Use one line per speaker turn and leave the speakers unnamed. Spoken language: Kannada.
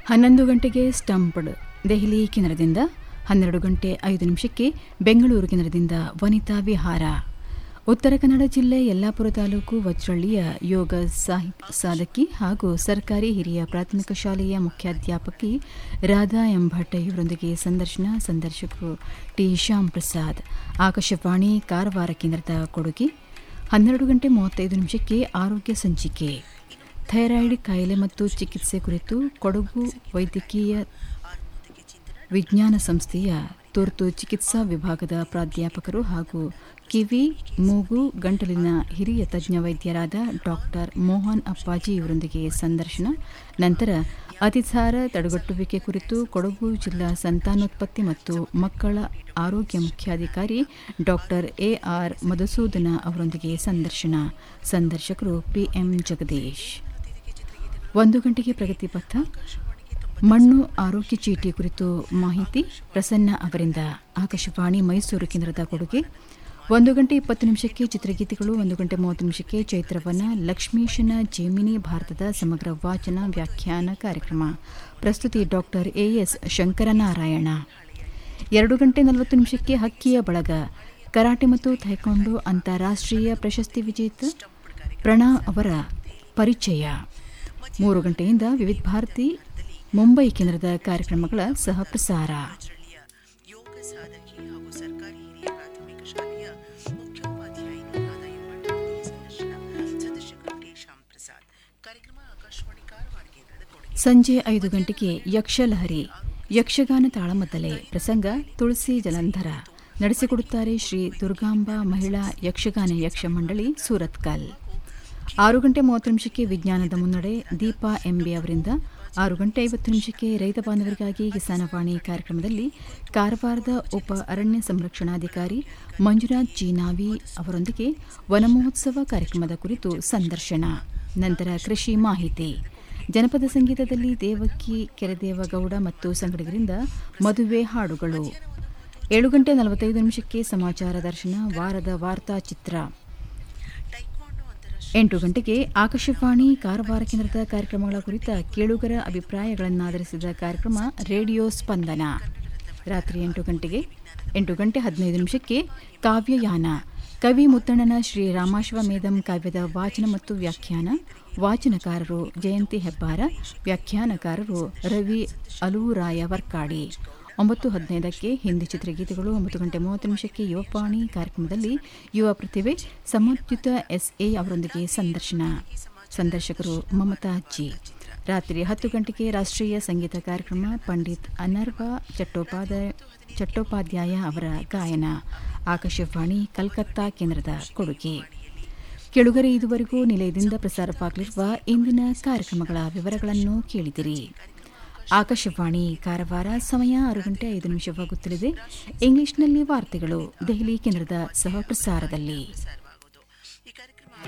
ಹನ್ನೊಂದು ಗಂಟೆಗೆ ಸ್ಟಂಪ್ಡ್ ದೆಹಲಿ ಕೇಂದ್ರದಿಂದ ಹನ್ನೆರಡು ಗಂಟೆ ಐದು ನಿಮಿಷಕ್ಕೆ ಬೆಂಗಳೂರು ಕೇಂದ್ರದಿಂದ ವನಿತಾ ವಿಹಾರ ಉತ್ತರ ಕನ್ನಡ ಜಿಲ್ಲೆ ಯಲ್ಲಾಪುರ ತಾಲೂಕು ವಜ್ರಳ್ಳಿಯ ಯೋಗ ಸಾಹಿತ್ಯ ಸಾಧಕಿ ಹಾಗೂ ಸರ್ಕಾರಿ ಹಿರಿಯ ಪ್ರಾಥಮಿಕ ಶಾಲೆಯ ಮುಖ್ಯಾಧ್ಯಾಪಕಿ ರಾಧಾ ಎಂಭಟ್ ಇವರೊಂದಿಗೆ ಸಂದರ್ಶನ ಸಂದರ್ಶಕರು ಟಿ ಶ್ಯಾಮ್ ಪ್ರಸಾದ್ ಆಕಾಶವಾಣಿ ಕಾರವಾರ ಕೇಂದ್ರದ ಕೊಡುಗೆ ಹನ್ನೆರಡು ಗಂಟೆ ಮೂವತ್ತೈದು ನಿಮಿಷಕ್ಕೆ ಆರೋಗ್ಯ ಸಂಚಿಕೆ ಥೈರಾಯ್ಡ್ ಕಾಯಿಲೆ ಮತ್ತು ಚಿಕಿತ್ಸೆ ಕುರಿತು ಕೊಡಗು ವೈದ್ಯಕೀಯ ವಿಜ್ಞಾನ ಸಂಸ್ಥೆಯ ತುರ್ತು ಚಿಕಿತ್ಸಾ ವಿಭಾಗದ ಪ್ರಾಧ್ಯಾಪಕರು ಹಾಗೂ ಕಿವಿ ಮೂಗು ಗಂಟಲಿನ ಹಿರಿಯ ತಜ್ಞ ವೈದ್ಯರಾದ ಡಾಕ್ಟರ್ ಮೋಹನ್ ಅಪ್ಪಾಜಿ ಇವರೊಂದಿಗೆ ಸಂದರ್ಶನ ನಂತರ ಅತಿಸಾರ ತಡೆಗಟ್ಟುವಿಕೆ ಕುರಿತು ಕೊಡಗು ಜಿಲ್ಲಾ ಸಂತಾನೋತ್ಪತ್ತಿ ಮತ್ತು ಮಕ್ಕಳ ಆರೋಗ್ಯ ಮುಖ್ಯಾಧಿಕಾರಿ ಡಾಕ್ಟರ್ ಎಆರ್ ಮಧುಸೂದನ ಅವರೊಂದಿಗೆ ಸಂದರ್ಶನ ಸಂದರ್ಶಕರು ಪಿಎಂ ಜಗದೀಶ್ ಒಂದು ಗಂಟೆಗೆ ಪ್ರಗತಿ ಪಥ ಮಣ್ಣು ಆರೋಗ್ಯ ಚೀಟಿ ಕುರಿತು ಮಾಹಿತಿ ಪ್ರಸನ್ನ ಅವರಿಂದ ಆಕಾಶವಾಣಿ ಮೈಸೂರು ಕೇಂದ್ರದ ಕೊಡುಗೆ ಒಂದು ಗಂಟೆ ಇಪ್ಪತ್ತು ನಿಮಿಷಕ್ಕೆ ಚಿತ್ರಗೀತೆಗಳು ಒಂದು ಗಂಟೆ ಮೂವತ್ತು ನಿಮಿಷಕ್ಕೆ ಚೈತ್ರವನ ಲಕ್ಷ್ಮೀಶನ ಜೇಮಿನಿ ಭಾರತದ ಸಮಗ್ರ ವಾಚನ ವ್ಯಾಖ್ಯಾನ ಕಾರ್ಯಕ್ರಮ ಪ್ರಸ್ತುತಿ ಡಾಕ್ಟರ್ ಎಎಸ್ ಶಂಕರನಾರಾಯಣ ಎರಡು ಗಂಟೆ ನಲವತ್ತು ನಿಮಿಷಕ್ಕೆ ಹಕ್ಕಿಯ ಬಳಗ ಕರಾಟೆ ಮತ್ತು ಥೈಕಾಂಡೋ ಅಂತಾರಾಷ್ಟ್ರೀಯ ಪ್ರಶಸ್ತಿ ವಿಜೇತ ಪ್ರಣಾ ಅವರ ಪರಿಚಯ ಮೂರು ಗಂಟೆಯಿಂದ ವಿವಿಧ ಭಾರತಿ ಮುಂಬೈ ಕೇಂದ್ರದ ಕಾರ್ಯಕ್ರಮಗಳ ಸಹ ಪ್ರಸಾರ
ಯೋಗ ಸಾಧಕಿ ಹಾಗೂ ಸರ್ಕಾರಿ ಹಿರಿಯ ಪ್ರಾಥಮಿಕ ಶಾಲೆಯ ಮುಖ್ಯೋಪಾಧ್ಯಾಯಿನಿ ರಾಧಾ ಎಂಬಟ್ ಅವರಿಗೆ ಸಂದರ್ಶನ ಸಂದರ್ಶಕರು ಟಿ ಶ್ಯಾಮ್ ಪ್ರಸಾದ್ ಕಾರ್ಯಕ್ರಮ ಆಕಾಶವಾಣಿ ಕಾರವಾರ ಕೇಂದ್ರದ ಕೊಡುಗೆ
ಸಂಜೆ ಐದು ಗಂಟೆಗೆ ಯಕ್ಷಲಹರಿ ಯಕ್ಷಗಾನ ತಾಳಮದ್ದಲೆ ಪ್ರಸಂಗ ತುಳಸಿ ಜಲಂಧರ ನಡೆಸಿಕೊಡುತ್ತಾರೆ ಶ್ರೀ ದುರ್ಗಾಂಬಾ ಮಹಿಳಾ ಯಕ್ಷಗಾನ ಯಕ್ಷ ಮಂಡಳಿ ಸೂರತ್ಕಲ್ ಆರು ಗಂಟೆ ಮೂವತ್ತು ನಿಮಿಷಕ್ಕೆ ವಿಜ್ಞಾನದ ಮುನ್ನಡೆ ದೀಪಾ ಎಂಬಿ ಅವರಿಂದ ಆರು ಗಂಟೆ ಐವತ್ತು ನಿಮಿಷಕ್ಕೆ ರೈತ ಬಾಂಧವರಿಗಾಗಿ ಕಿಸಾನವಾಣಿ ಕಾರ್ಯಕ್ರಮದಲ್ಲಿ ಕಾರವಾರದ ಉಪ ಅರಣ್ಯ ಸಂರಕ್ಷಣಾಧಿಕಾರಿ ಮಂಜುನಾಥ್ ಜಿ ನಾವಿ ಅವರೊಂದಿಗೆ ವನಮಹೋತ್ಸವ ಕಾರ್ಯಕ್ರಮದ ಕುರಿತು ಸಂದರ್ಶನ ನಂತರ ಕೃಷಿ ಮಾಹಿತಿ ಜನಪದ ಸಂಗೀತದಲ್ಲಿ ದೇವಕ್ಕಿ ಕೆರೆದೇವಗೌಡ ಮತ್ತು ಸಂಗಡಿಗರಿಂದ ಮದುವೆ ಹಾಡುಗಳು ಏಳು ಗಂಟೆ ನಲವತ್ತೈದು ನಿಮಿಷಕ್ಕೆ ಸಮಾಚಾರ ದರ್ಶನ ವಾರದ ವಾರ್ತಾ ಚಿತ್ರ
ಟೈಕ್ವಾಂಡೋ ಅಂತಾರಾಷ್ಟ್ರೀಯ
ಎಂಟು ಗಂಟೆಗೆ ಆಕಾಶವಾಣಿ ಕಾರವಾರ ಕೇಂದ್ರದ ಕಾರ್ಯಕ್ರಮಗಳ ಕುರಿತ ಕೇಳುಗರ ಅಭಿಪ್ರಾಯಗಳನ್ನಾಧರಿಸಿದ ಕಾರ್ಯಕ್ರಮ ರೇಡಿಯೋ ಸ್ಪಂದನ ರಾತ್ರಿ ಎಂಟು ಗಂಟೆಗೆ ಎಂಟು ಗಂಟೆ ಹದಿನೈದು ನಿಮಿಷಕ್ಕೆ ಕಾವ್ಯಯಾನ ಕವಿ ಮುತ್ತಣ್ಣನ ಶ್ರೀ ರಾಮಾಶ್ವಮೇಧಂ ಕಾವ್ಯದ ವಾಚನ ಮತ್ತು ವ್ಯಾಖ್ಯಾನ ವಾಚನಕಾರರು ಜಯಂತಿ ಹೆಬ್ಬಾರ ವ್ಯಾಖ್ಯಾನಕಾರರು ರವಿ ಅಲೂರಾಯ ವರ್ಕಾಡಿ ಒಂಬತ್ತು ಹದಿನೈದಕ್ಕೆ ಹಿಂದಿ ಚಿತ್ರಗೀತೆಗಳು ಒಂಬತ್ತು ಗಂಟೆ ಮೂವತ್ತು ನಿಮಿಷಕ್ಕೆ ಯುವಪಾಣಿ ಕಾರ್ಯಕ್ರಮದಲ್ಲಿ ಯುವ ಪ್ರತಿಭೆ ಸಮರ್ಜಿತ ಎಸ್ಎ ಅವರೊಂದಿಗೆ ಸಂದರ್ಶನ ಸಂದರ್ಶಕರು ಮಮತಾ ಜಿ ರಾತ್ರಿ ಹತ್ತು ಗಂಟೆಗೆ ರಾಷ್ಟ್ರೀಯ ಸಂಗೀತ ಕಾರ್ಯಕ್ರಮ ಪಂಡಿತ್ ಅನರ್ವ ಚಟ್ಟೋಪಾಧ್ಯಾಯ ಚಟ್ಟೋಪಾಧ್ಯಾಯ ಅವರ ಗಾಯನ ಆಕಾಶವಾಣಿ ಕಲ್ಕತ್ತಾ ಕೇಂದ್ರದ ಕೊಡುಗೆ ಕೆಳುಗರೆ ಇದುವರೆಗೂ ನಿಲಯದಿಂದ ಪ್ರಸಾರವಾಗಲಿರುವ ಇಂದಿನ ಕಾರ್ಯಕ್ರಮಗಳ ವಿವರಗಳನ್ನು ಕೇಳಿದಿರಿ ಆಕಾಶವಾಣಿ ಕಾರವಾರ ಸಮಯ ಆರು ಗಂಟೆ ಐದು ನಿಮಿಷವಾಗುತ್ತಲಿದೆ ಇಂಗ್ಲಿಷ್ನಲ್ಲಿ ವಾರ್ತೆಗಳು ದೆಹಲಿ ಕೇಂದ್ರದ ಸಹ ಪ್ರಸಾರದಲ್ಲಿ